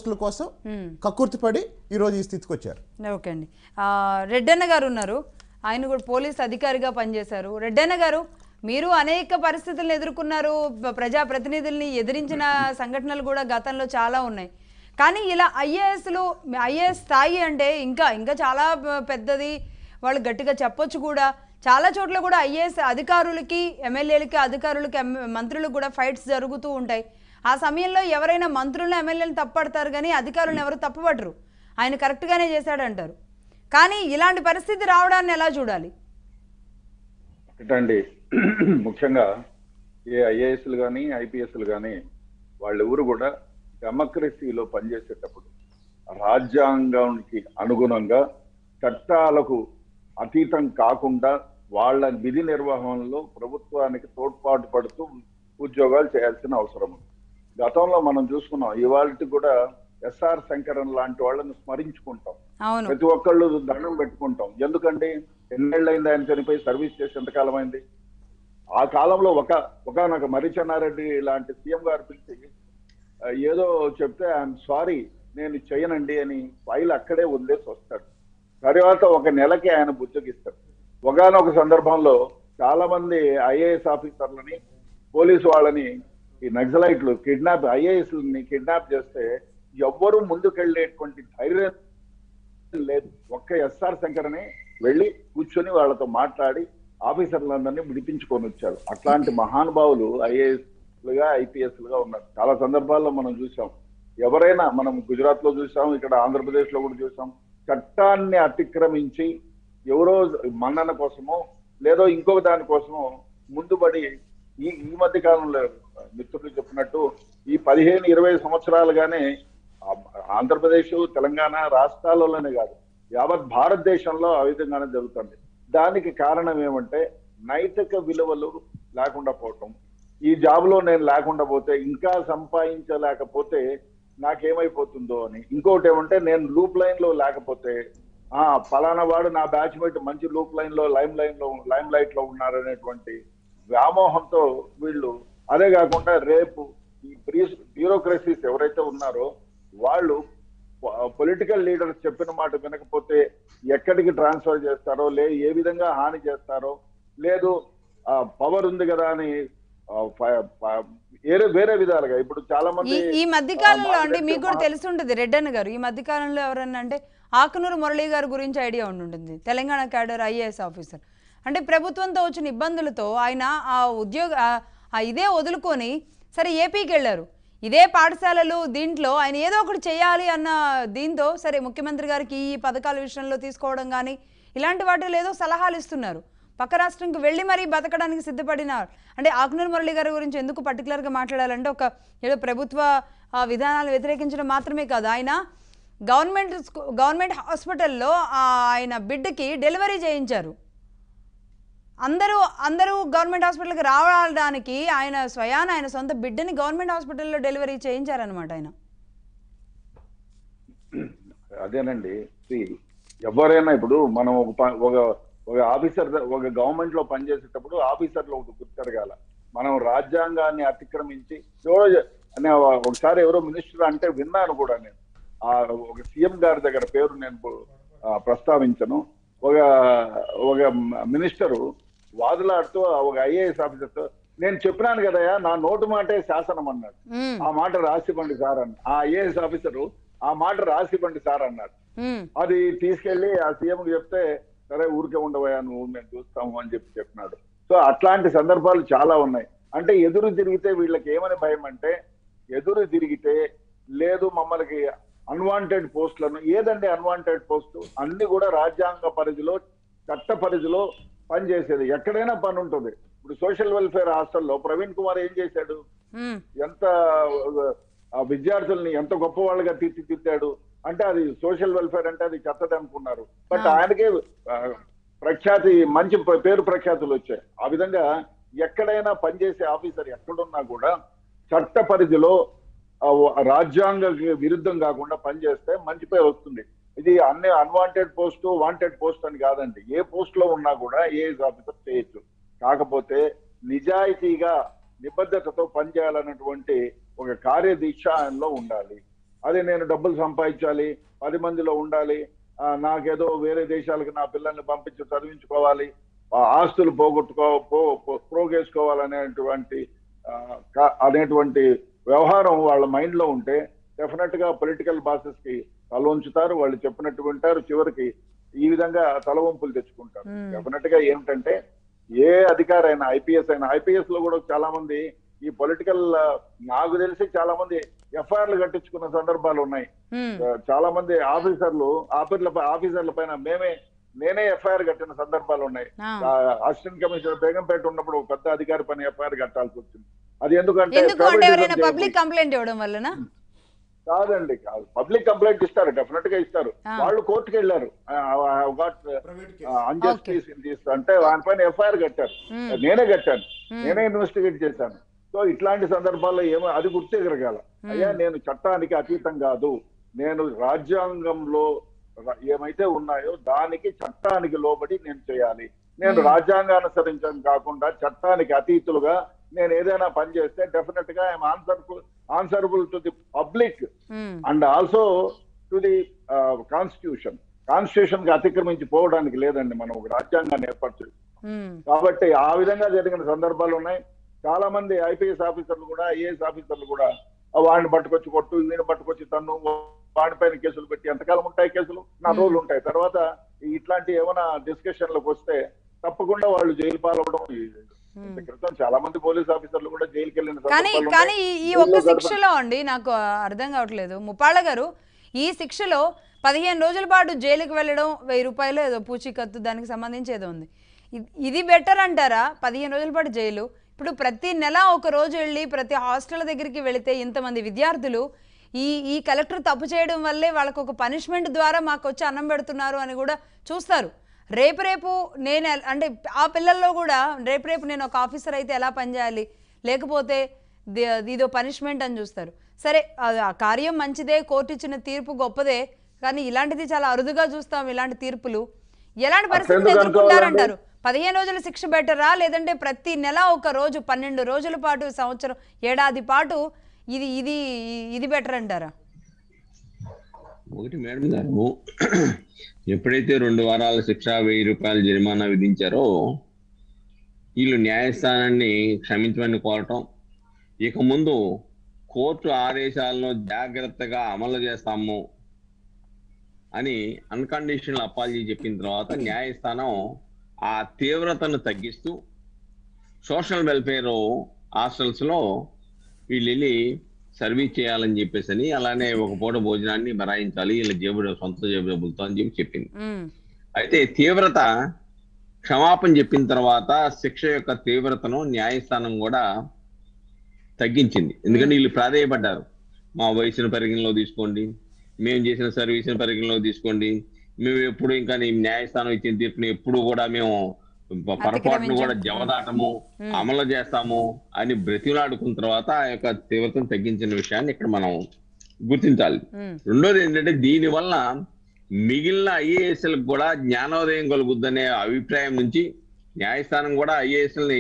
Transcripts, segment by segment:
పోస్టుల కోసం కక్కుర్తిపడి ఈరోజు ఈ స్థితికి వచ్చారు ఓకే అండి ఆ, రెడ్డన్న గారు ఉన్నారు ఆయన కూడా పోలీస్ అధికారిగా పనిచేశారు రెడ్డన్న గారు మీరు అనేక పరిస్థితులను ఎదుర్కొన్నారు ప- ప్రజాప్రతినిధుల్ని ఎదిరించిన సంఘటనలు కూడా గతంలో చాలా ఉన్నాయి కానీ ఇలా ఐఏఎస్లు ఐఏఎస్ స్థాయి అంటే ఇంకా ఇంకా చాలా ప- పెద్దది వాళ్ళు గట్టిగా చెప్పొచ్చు కూడా చాలా చోట్ల కూడా ఐఏఎస్ అధికారులకి ఎమ్మెల్యేలకి అధికారులకి ఎమ్- మంత్రులకు కూడా ఫైట్స్ జరుగుతూ ఉంటాయి ఆ సమయంలో ఎవరైనా మంత్రులను ఎమ్మెల్యేలను తప్పడతారు కానీ అధికారులను ఎవరు తప్పుపట్టరు ఆయన కరెక్ట్గానే చేశాడంటారు కానీ ఇలాంటి పరిస్థితి రావడాన్ని ఎలా చూడాలి ఒకటండి ముఖ్యంగా ఏ ఐఏఎస్లు కానీ ఐపీఎస్లు కానీ వాళ్ళెవరు కూడా డెమోక్రసీలో పనిచేసేటప్పుడు రాజ్యాంగానికి అనుగుణంగా చట్టాలకు అతీతం కాకుండా వాళ్ళ విధి నిర్వహణలో ప్రభుత్వానికి తోడ్పాటు పడుతూ ఉద్యోగాలు చేయాల్సిన అవసరం ఉంది గతంలో మనం చూసుకున్నాం ఇవాళకి కూడా ఎస్ఆర్ శంకరన్ లాంటి వాళ్ళని స్మరించుకుంటాం అవును ప్రతి ఒక్కళ్ళు దండం పెట్టుకుంటాం ఎందుకండి ఎన్నేళ్ళైంది ఆయన చనిపోయి సర్వీస్ చేసి ఎంతకాలం అయింది ఆ కాలంలో ఒక ఒకనొక మరిచెన్నారెడ్డి లాంటి సీఎం గారు పిలిచి "ఆ, ఏదో చెప్తే ఐఎమ్ సారీ నేను చేయనండి అని ఫైల్ అక్కడే వదిలేసి వస్తాడు తర్వాత ఒక నెలకి ఆయన బుజ్జగిస్తాడు ఒకనొక సందర్భంలో చాలా మంది ఐఏఎస్ ఆఫీసర్లని పోలీసు వాళ్ళని ఈ నక్సలైట్లు కిడ్నాప్ ఐఏఎస్ని కిడ్నాప్ చేస్తే ఎవ్వరూ ముందుకెళ్ళేటువంటి ధైర్యం లేదు ఒక్క ఎస్ఆర్ శంకరని వెళ్ళి కూర్చొని వాళ్ళతో మాట్లాడి ఆఫీసర్లందరినీ విడిపించుకొని వచ్చారు అట్లాంటి మహానుభావులు ఐఏఎస్ లుగా ఐపీఎస్ లుగా ఉన్నారు చాలా సందర్భాల్లో మనం చూసాం ఎవరైనా మనం గుజరాత్ లో చూసాం ఇక్కడ ఆంధ్రప్రదేశ్ లో కూడా చూసాం చట్టాన్ని అతిక్రమించి ఎవరో మన్నన కోసమో లేదో ఇంకొక దానికోసమో ముందుబడి ఈ ఈ మధ్య కాలంలో మిత్రులు చెప్పినట్టు ఈ పదిహేను ఇరవై సంవత్సరాలుగానే ఆ- ఆంధ్రప్రదేశ్ తెలంగాణ రాష్ట్రాలలోనే కాదు యావత్ భారతదేశంలో ఆ విధంగానే జరుగుతుంది దానికి కారణం ఏమంటే నైతిక విలువలు లేకుండా పోవటం ఈ జాబ్ లో నేను లేకుండా పోతే ఇంకా సంపాదించలేకపోతే నాకేమైపోతుందో అని ఇంకోటి ఏమంటే నేను లూప్ లైన్ లో లేకపోతే ఆ ఫలానా వాడు నా బ్యాచ్ మేట్ మంచి లూప్ లైన్ లో లైమ్ లైన్ లో లైమ్ లైట్ లో ఉన్నారనేటువంటి వ్యామోహంతో వీళ్ళు అదే కాకుండా రేపు ఈ బ్యూరోక్రసీస్ ఎవరైతే ఉన్నారో వాళ్ళు పొలిటికల్ లీడర్స్ చెప్పిన మాట వినకపోతే ఎక్కడికి ట్రాన్స్ఫర్ చేస్తారో లే ఏ విధంగా హాని చేస్తారో లేదు పవర్ ఉంది కదా అని ఆ, ఫ- ఫ- వేరే వేరే విధాలుగా ఇప్పుడు చాలా ఈ మంది ఈ మధ్య కాలంలో ఆ, అండి మీకు కూడా మా- తెలిసి ఉంటుంది రెడ్డన్న గారు ఈ మధ్య కాలంలో ఎవరన్నా అంటే ఆకునూరు మురళి గారి గురించి ఐడియా ఉండుంటుంది తెలంగాణ క్యాడర్ ఐఏఎస్ ఆఫీసర్ అంటే ప్రభుత్వంతో వచ్చిన ఇబ్బందులతో ఆయన ఆ ఉద్యోగ ఆ- ఆ ఇదే వదులుకొని సరే ఏపీకి వెళ్ళారు ఇదే పాఠశాలలు దీంట్లో ఆయన ఏదో ఒకటి చేయాలి అన్న దీంతో సరే ముఖ్యమంత్రి గారికి ఈ పథకాల విషయంలో తీసుకోవడం కానీ ఇలాంటి వాటిలో ఏదో సలహాలు ఇస్తున్నారు పక్క రాష్ట్రంకి వెళ్ళి మరీ బతకడానికి సిద్ధపడిన అంటే ఆకునూరు మురళి గారి గురించి ఎందుకు పర్టికులర్గా మాట్లాడాలంటే ఒక ఏదో ప్రభుత్వ ఆ, విధానాలు వ్యతిరేకించడం మాత్రమే కాదు ఆయన గవర్నమెంట్ స్కూ- గవర్నమెంట్ హాస్పిటల్లో ఆ, ఆయన బిడ్డకి డెలివరీ చేయించారు అందరూ అందరూ గవర్నమెంట్ హాస్పిటల్కి రావడానికి ఆయన స్వయాన ఆయన సొంత బిడ్డని గవర్నమెంట్ హాస్పిటల్లో డెలివరీ చేయించారనమాట ఆయన అదేనండి see, ఎవరైనా ఇప్పుడు మనం ఒక ప- ఒక ఒక ఆఫీసర్ ద- ఒక గవర్నమెంట్ లో పనిచేసేటప్పుడు ఆఫీసర్లు ఒకటి గుర్తెరగాల మనం రాజ్యాంగాన్ని అతిక్రమించి ఎవరో చె- అనే ఒకసారి ఎవరో మినిస్టర్ అంటే విన్నాను కూడా నేను ఆ ఒక సీఎం గారి దగ్గర పేరు నేను పు- ఆ, ప్రస్తావించను ఒక ఒక మినిస్టరు వాదులాడుతూ ఒక ఐఏఎస్ ఆఫీసర్తో నేను చెప్పినాను కదయ్యా నా నోటు మాటే శాసనం అన్నాడు మ్మ్. ఆ మాట రాసివ్వండి సార్ అన్న ఆ ఐఏఎస్ ఆఫీసరు ఆ మాట రాసివ్వండి సార్ అన్నాడు మ్మ్. అది తీసుకెళ్లి ఆ సీఎం చెప్తే సరే ఊరికే ఉండవయ్యా నువ్వు మేము చూస్తాము అని చెప్పి చెప్పినాడు సో అట్లాంటి సందర్భాలు చాలా ఉన్నాయి అంటే ఎదురు తిరిగితే వీళ్ళకి ఏమని భయం అంటే ఎదురు తిరిగితే లేదు మమ్మల్ని అన్వాంటెడ్ పోస్టులను ఏదండి అన్వాంటెడ్ పోస్టు అన్ని కూడా రాజ్యాంగ పరిధిలో చట్ట పరిధిలో పనిచేసేది ఎక్కడైనా పని ఉంటుంది ఇప్పుడు సోషల్ వెల్ఫేర్ హాస్టల్లో ప్రవీణ్ కుమార్ ఏం చేశాడు మ్మ్. ఎంత ఆ విద్యార్థుల్ని ఎంత గొప్ప వాళ్ళుగా తీర్చిదిద్దాడు అంటే అది సోషల్ వెల్ఫేర్ అంటే అది చెత్తది అనుకున్నారు బట్ ఆ. ఆయనకే ఆ, ప్రఖ్యాతి మంచి ప- పేరు ప్రఖ్యాతులు వచ్చాయి ఆ విధంగా ఎక్కడైనా పనిచేసే ఆఫీసర్ ఎక్కడున్నా కూడా చట్ట పరిధిలో ఆ, రాజ్యాంగ విరుద్ధం కాకుండా పనిచేస్తే మంచి పేరు వస్తుంది ఇది అన్ని అన్వాంటెడ్ పోస్ట్ వాంటెడ్ పోస్ట్ అని కాదండి ఏ పోస్ట్ లో ఉన్నా కూడా ఏఎస్ ఆఫీసర్ చేయొచ్చు కాకపోతే నిజాయితీగా నిబద్ధతతో పనిచేయాలన్నటువంటి ఒక కార్యదీక్ష ఆయనలో ఉండాలి అదే నేను డబ్బులు సంపాదించాలి పది మందిలో ఉండాలి ఆ, నాకేదో వేరే దేశాలకు నా పిల్లల్ని పంపించి చదివించుకోవాలి ఆ, ఆస్తులు పోగొట్టుకో పో పో- పోగేసుకోవాలనేటువంటి ఆ, కా- అనేటువంటి వ్యవహారం వాళ్ళ మైండ్ లో ఉంటే డెఫినెట్ గా పొలిటికల్ బాసెస్ కి తల ఉంచుతారు వాళ్ళు చెప్పినట్టు వింటారు చివరికి ఈ విధంగా తలవంపులు తెచ్చుకుంటారు Hmm. డెఫినెట్ గా ఏమిటంటే ఏ అధికారి అయినా ఐపీఎస్ అయినా ఐపీఎస్ లో కూడా చాలా మంది ఈ పొలిటికల్ నాకు తెలిసి చాలా మంది ఎఫ్ఐఆర్లు కట్టించుకున్న సందర్భాలు ఉన్నాయి ఉమ్, ఆ, చాలా మంది ఆఫీసర్లు ఆఫీసర్ల ఆఫీసర్ల పైన మేమే నేనే ఎఫ్ఐఆర్ కట్టిన సందర్భాలు ఉన్నాయి ఆ. అసిస్టెంట్ కమిషనర్ బేగంపేట ఉన్నప్పుడు ఒక పెద్ద అధికారి పైన ఎఫ్ఐఆర్ కట్టాల్సి వచ్చింది అది ఎందుకంటే ఎందుకు అంటే favoritism ఎవరైనా చేయకూడదు. పబ్లిక్ కంప్లైంట్ ఇవ్వడం వల్లనా కాదండి కాదు పబ్లిక్ కంప్లైంట్ ఇస్తారు డెఫినెట్ గా ఇస్తారు ఆ. వాళ్ళు కోర్టుకి వెళ్ళారు గాట్ అన్జస్టిస్ ఇన్ దిస్ అంటే వానిపైన ఎఫ్ఐఆర్ కట్టారు Hmm. నేనే కట్టాను Hmm. నేనే ఇన్వెస్టిగేట్ చేశాను సో ఇట్లాంటి సందర్భాల్లో ఏమో అది గుర్తిరగాల అయ్యా నేను చట్టానికి అతీతం కాదు నేను రాజ్యాంగంలో ర- ఏమైతే ఉన్నాయో దానికి చట్టానికి లోబడి నేను చేయాలి నేను Hmm. రాజ్యాంగానుసరించడం కాకుండా చట్టానికి అతీతులుగా నేను ఏదైనా పని చేస్తే డెఫినెట్ గా I am answerable answerable to the public um, and also to the constitution constitution కి అతిక్రమించి పోవడానికి లేదండి మనం ఒక రాజ్యాంగాన్ని ఏర్పాటు చేస్తాం ఉమ్, కాబట్టి ఆ విధంగా జరిగిన సందర్భాలు ఉన్నాయి చాలా మంది ఐపీఎస్ ఆఫీసర్లు కూడా ఐఏఎస్ ఆఫీసర్లు కూడా ఆ వాడిని పట్టుకొచ్చి కొట్టు వీడిని పట్టుకొచ్చి తన్ను వాడిపైన కేసులు పెట్టి ఎంతకాలం ఉంటాయి కేసులు నా రోజులు ఉంటాయి తర్వాత ఈ ఇట్లాంటి ఏమైనా డిస్కషన్లకు వస్తే తప్పకుండా వాళ్ళు జైలు పాలవడం ఈ- ఇంత క్రితం చాలా మంది పోలీస్ ఆఫీసర్లు కూడా జైలుకి వెళ్ళిన కానీ సందర్భాలు కానీ ఉన్నాయి. ఈ- ఈ జైల్లో ఒక్క గడప- శిక్షలో అండి నాకు అర్థం కావట్లేదు ముప్పాళ్ళ గారు ఈ శిక్షలో పదిహేను రోజుల పాటు జైలుకి వెళ్ళడం వెయ్యి రూపాయలు ఏదో పూచీకత్తు దానికి సంబంధించి ఏదో ఉంది ఇ- ఇది బెటర్ అంటారా పదిహేను రోజుల పాటు జైలు ఇప్పుడు ప్రతి నెల ఒక రోజు వెళ్ళి ప్రతి హాస్టల్ దగ్గరికి వెళితే ఇంతమంది విద్యార్థులు ఈ ఈ కలెక్టర్ తప్పు చేయడం వల్లే వాళ్ళకు ఒక పనిష్మెంట్ ద్వారా మాకు వచ్చి అన్నం పెడుతున్నారు అని కూడా చూస్తారు రేపు రేపు నేను ఎల్- అంటే ఆ పిల్లల్లో కూడా రేపు రేపు నేను ఒక ఆఫీసర్ అయితే ఎలా పనిచేయాలి లేకపోతే ది- ఇదో పనిష్మెంట్ అని చూస్తారు సరే అది ఆ కార్యం మంచిదే కోర్టు ఇచ్చిన తీర్పు గొప్పదే కానీ ఇలాంటిది చాలా అరుదుగా చూస్తాం ఇలాంటి తీర్పులు ఎలాంటి పరిస్థితులు అట్లెందుకు ఎదుర్కొంటారంటారు పదిహేను రోజుల శిక్ష బెటరా లేదంటే ప్రతి నెల ఒక రోజు పన్నెండు రోజుల పాటు సంవత్సరం ఏడాది పాటు ఇది ఇది ఇది బెటర్ అంటారా ఒకటి మేడం గారు ఎప్పుడైతే రెండు వారాల శిక్ష వెయ్యి రూపాయల జరిమానా విధించారో వీళ్ళు న్యాయస్థానాన్ని క్షమించమని కోరటం ఇక ముందు కోర్టు ఆదేశాలను జాగ్రత్తగా అమలు చేస్తాము అని అన్కండిషనల్ అపాలజీ చెప్పిన తర్వాత న్యాయస్థానం ఆ తీవ్రతను తగ్గిస్తూ సోషల్ వెల్ఫేర్ హాస్టల్స్ లో వీళ్ళు వెళ్ళి సర్వీస్ చేయాలని చెప్పేసి అని అలానే ఒక పూట భోజనాన్ని బరాయించాలి వీళ్ళ జేబు సొంత జేబు డబ్బులతో అని చెప్పి చెప్పింది ఉమ్, అయితే తీవ్రత క్షమాపణ చెప్పిన తర్వాత శిక్ష యొక్క తీవ్రతను న్యాయస్థానం కూడా తగ్గించింది ఎందుకంటే వీళ్ళు ప్రాధేయపడ్డారు మా వయసును పరిగణలో తీసుకోండి మేము చేసిన సర్వీసును పరిగణలో తీసుకోండి మేము ఎప్పుడు ఇంకా నీ న్యాయస్థానం ఇచ్చిన తీర్పుని ఎప్పుడు కూడా మేము ప- పొరపాటును కూడా జవదాటము అమలు చేస్తాము అని బ్రతిలాడుకున్న తర్వాత ఆ యొక్క తీవ్రతను తగ్గించిన విషయాన్ని ఇక్కడ మనం గుర్తించాలి ఉమ్, రెండోది ఏంటంటే దీని వల్ల మిగిలిన ఐఏఎస్లకు కూడా జ్ఞానోదయం కలుగుద్దనే అభిప్రాయం నుంచి న్యాయస్థానం కూడా ఐఏఎస్ని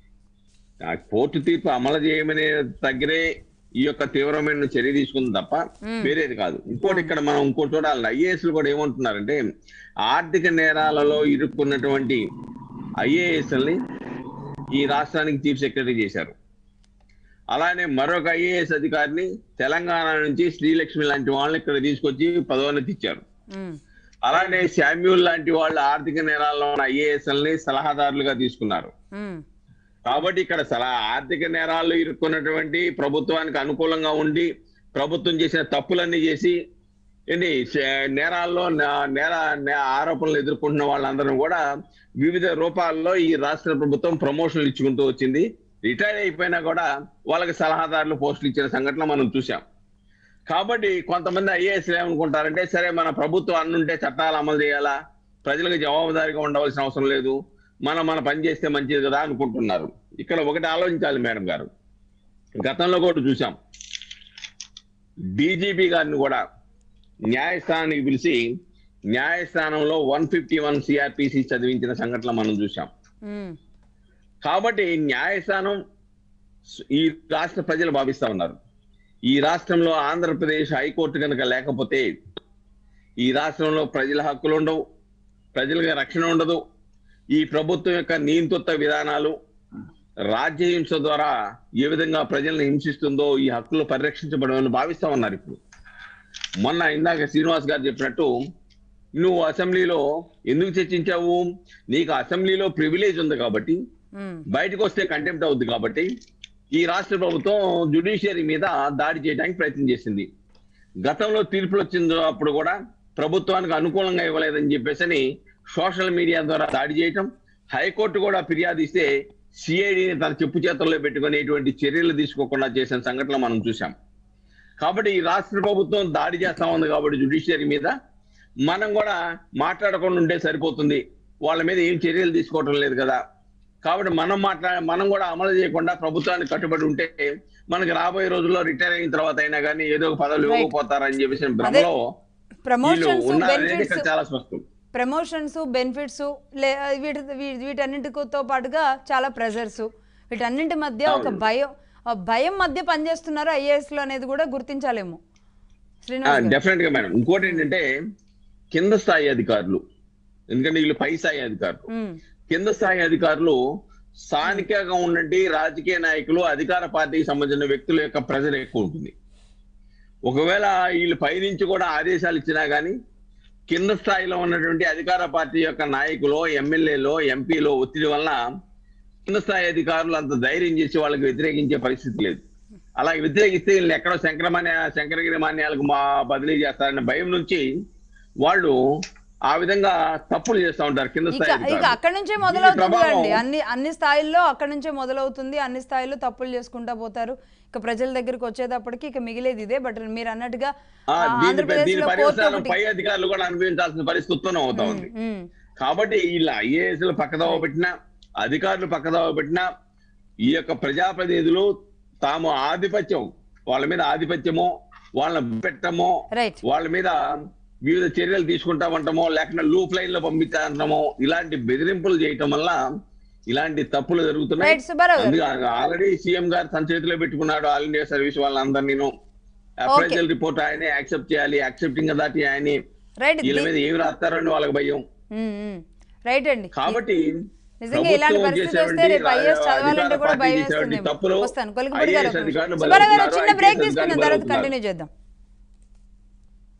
కోర్టు తీర్పు అమలు చేయమనే దగ్గరే ఈ యొక్క తీవ్రమైన చర్య తీసుకుంది తప్ప వేరేది కాదు ఇంకోటి ఇక్కడ మనం ఇంకోటి చూడాలి ఐఏఎస్లు కూడా ఏమంటున్నారంటే ఆర్థిక నేరాలలో ఇరుక్కున్నటువంటి ఐఏఎస్ని ఈ రాష్ట్రానికి చీఫ్ సెక్రటరీ చేశారు అలానే మరొక ఐఏఎస్ అధికారిని తెలంగాణ నుంచి శ్రీలక్ష్మి లాంటి వాళ్ళని ఇక్కడ తీసుకొచ్చి పదోన్నతి ఇచ్చారు ఉమ్, అలానే శామ్యూల్ లాంటి వాళ్ళు ఆర్థిక నేరాల్లో ఉన్న ఐఏఎస్ఎల్ని సలహాదారులుగా తీసుకున్నారు ఉమ్, కాబట్టి ఇక్కడ సలహా ఆర్థిక నేరాలు ఇరుక్కున్నటువంటి ప్రభుత్వానికి అనుకూలంగా ఉండి ప్రభుత్వం చేసిన తప్పులన్నీ చేసి ఏంటి శే- నేరాల్లో నా- నేర నే- ఆరోపణలు ఎదుర్కొంటున్న వాళ్ళందరూ కూడా వివిధ రూపాల్లో ఈ రాష్ట్ర ప్రభుత్వం ప్రమోషన్లు ఇచ్చుకుంటూ వచ్చింది రిటైర్ అయిపోయినా కూడా వాళ్ళకి సలహాదారులు పోస్టులు ఇచ్చిన సంఘటన మనం చూసాం కాబట్టి కొంతమంది ఐఏఎస్ ఏమనుకుంటారంటే సరే మన ప్రభుత్వం అన్నుంటే చట్టాలు అమలు చేయాలా ప్రజలకు జవాబుదారీగా ఉండవలసిన అవసరం లేదు మనం మన పని చేస్తే మంచిది కదా అనుకుంటున్నారు ఇక్కడ ఒకటి ఆలోచించాలి మేడం గారు గతంలో కూడా చూసాం డీజీపీ గారిని కూడా న్యాయస్థానానికి పిలిచి న్యాయస్థానంలో వన్ ఫిఫ్టీ వన్ సిఆర్పిసి చదివించిన సంఘటన మనం చూసాం ఉమ్, కాబట్టి న్యాయస్థానం ఈ రాష్ట్ర ప్రజలు భావిస్తా ఉన్నారు ఈ రాష్ట్రంలో ఆంధ్రప్రదేశ్ హైకోర్టు కనుక లేకపోతే ఈ రాష్ట్రంలో ప్రజల హక్కులు ఉండవు ప్రజలకు రక్షణ ఉండదు ఈ ప్రభుత్వం యొక్క నియంతృత్వ విధానాలు రాజ్యహింస ద్వారా ఏ విధంగా ప్రజల్ని హింసిస్తుందో ఈ హక్కులు పరిరక్షించబడమని భావిస్తా ఉన్నారు ఇప్పుడు మొన్న ఇందాక శ్రీనివాస్ గారు చెప్పినట్టు నువ్వు అసెంబ్లీలో ఎందుకు చర్చించావు నీకు అసెంబ్లీలో ప్రివిలేజ్ ఉంది కాబట్టి ఉమ్, బయటకు వస్తే కంటెంప్ట్ అవుద్ది కాబట్టి ఈ రాష్ట్ర ప్రభుత్వం జుడిషియరీ మీద దాడి చేయడానికి ప్రయత్నం చేసింది గతంలో తీర్పులు వచ్చింది అప్పుడు కూడా ప్రభుత్వానికి అనుకూలంగా ఇవ్వలేదని చెప్పేసి సోషల్ మీడియా ద్వారా దాడి చేయటం హైకోర్టు కూడా ఫిర్యాదు ఇస్తే సిఐడిని తన చెప్పు చేతుల్లో పెట్టుకుని ఎటువంటి చర్యలు తీసుకోకుండా చేసిన సంఘటనలు మనం చూసాం కాబట్టి ఈ రాష్ట్ర ప్రభుత్వం దాడి చేస్తా ఉంది కాబట్టి జుడిషియరీ మీద మనం కూడా మాట్లాడకుండా ఉంటే సరిపోతుంది వాళ్ళ మీద ఏం చర్యలు తీసుకోవటం లేదు కదా కాబట్టి మనం మాట్లా మనం కూడా అమలు చేయకుండా ప్రభుత్వానికి కట్టుబడి ఉంటే మనకి రాబోయే రోజుల్లో రిటైర్ అయిన తర్వాత అయినా కానీ ఏదో ఒక పదవులు Right. ఇవ్వకపోతారని చెప్పేసి భ్రమలో వీళ్ళు ప్రమోషన్స్ ఉన్నారనేది బెనిఫిట్స్ ఇక్కడ చాలా స్పష్టం ప్రమోషన్స్ బెనిఫిట్స్ లే వీటి వీ- వీటన్నిటితో పాటుగా చాలా ప్రెజర్స్ వీటన్నింటి మధ్య ఒక అవును. భయం ఆ భయం మధ్య పనిచేస్తున్నారు ఐఏఎస్లు అనేది కూడా గుర్తించాలేమో శ్రీనివాస్ గారు. డెఫినెట్ గా మేడం ఇంకోటి ఏంటంటే కింద స్థాయి అధికారులు ఎందుకంటే వీళ్ళు పై స్థాయి అధికారులు ఉమ్, కింద స్థాయి అధికారులు స్థానికంగా ఉన్నటువంటి రాజకీయ నాయకులు అధికార పార్టీకి సంబంధించిన వ్యక్తుల యొక్క ప్రెజర్ ఎక్కువ ఉంటుంది ఒకవేళ వీళ్ళు పైనుంచి కూడా ఆదేశాలు ఇచ్చినా గానీ కింద స్థాయిలో ఉన్నటువంటి అధికార పార్టీ యొక్క నాయకులు ఎమ్మెల్యేలో ఎంపీలో ఒత్తిడి వలన కింద స్థాయి అధికారులు అంత ధైర్యం చేసి వాళ్ళకి వ్యతిరేకించే పరిస్థితి లేదు అలాగే వ్యతిరేకిస్తే వీళ్ళని ఎక్కడో శంకరమాన్య శంకరగిరి మాన్యాలకు మా బదిలీ చేస్తారనే భయం నుంచి వాళ్ళు ఆ విధంగా తప్పులు చేస్తూ ఉంటారు కింద ఇక స్థాయి ఇక అధికారులు. అక్కడి నుంచే దీని మొదలవుతుంది ప్రభావం- అండి అన్ని అన్ని స్థాయిల్లో అక్కడి నుంచే మొదలవుతుంది అన్ని స్థాయిల్లో తప్పులు చేసుకుంటా పోతారు ఇక ప్రజల దగ్గరికి వచ్చేటప్పటికి ఇక మిగిలేది ఇదే బట్ మీరు అన్నట్టుగా ఆ, ఆ, దీని ఆంధ్రప్రదేశ్ దీని లో కోర్టు పర్యవసానం ఒకటి పై అధికారులు కూడా అనుభవించాల్సిన పరిస్థితి ఉత్పన్నం అవుతా ఉంది ఉమ్, కాబట్టి వీళ్ళ ఐఏఎస్లు పక్కదోవ పెట్టినా అధికారులు పక్కదోవ పెట్టినా ఈ యొక్క ప్రజాప్రతినిధులు తాము ఆధిపత్యం వాళ్ళ మీద ఆధిపత్యమో వాళ్ళని పెట్టమో రైట్ వాళ్ళ మీద వివిధ చర్యలు తీసుకుంటా ఉంటామో లేకుండా లూప్ లైన్ లో పంపించామో ఇలాంటి బెదిరింపులు చేయటం వల్ల ఇలాంటి తప్పులు జరుగుతున్నాయి రైట్ సుబ్బారావు గారు అందుకే ఆల్రెడీ సీఎం గారు తన చేతిలో పెట్టుకున్నాడు ఆల్ ఇండియా సర్వీస్ వాళ్ళందరినీ అప్రైజల్ రిపోర్ట్ ఆయనే యాక్సెప్ట్ చేయాలి యాక్సెప్టింగ్ దాటి ఆయనే రైట్ వీళ్ళ మీద ఏమి రాస్తారని వాళ్ళకి భయం రైట్ అండి కాబట్టి నిజంగా ఇలాంటి ప్రభుత్వం పరిస్థితి వస్తే చేసేటువంటి రేపు ఐఏఎస్ రా- చదవాలంటే అధికార కూడా పార్టీ భయం చేసేటువంటి వేస్తుంది తప్పులు వస్తాను కొలికపూడి గారు IAS అధికారులు సుబ్బారావు గారు బలవుతున్నారు, చిన్న బ్రేక్ IPS తీసుకున్న అధికారులు తర్వాత బలవుతున్నారు. కంటిన్యూ చేద్దాం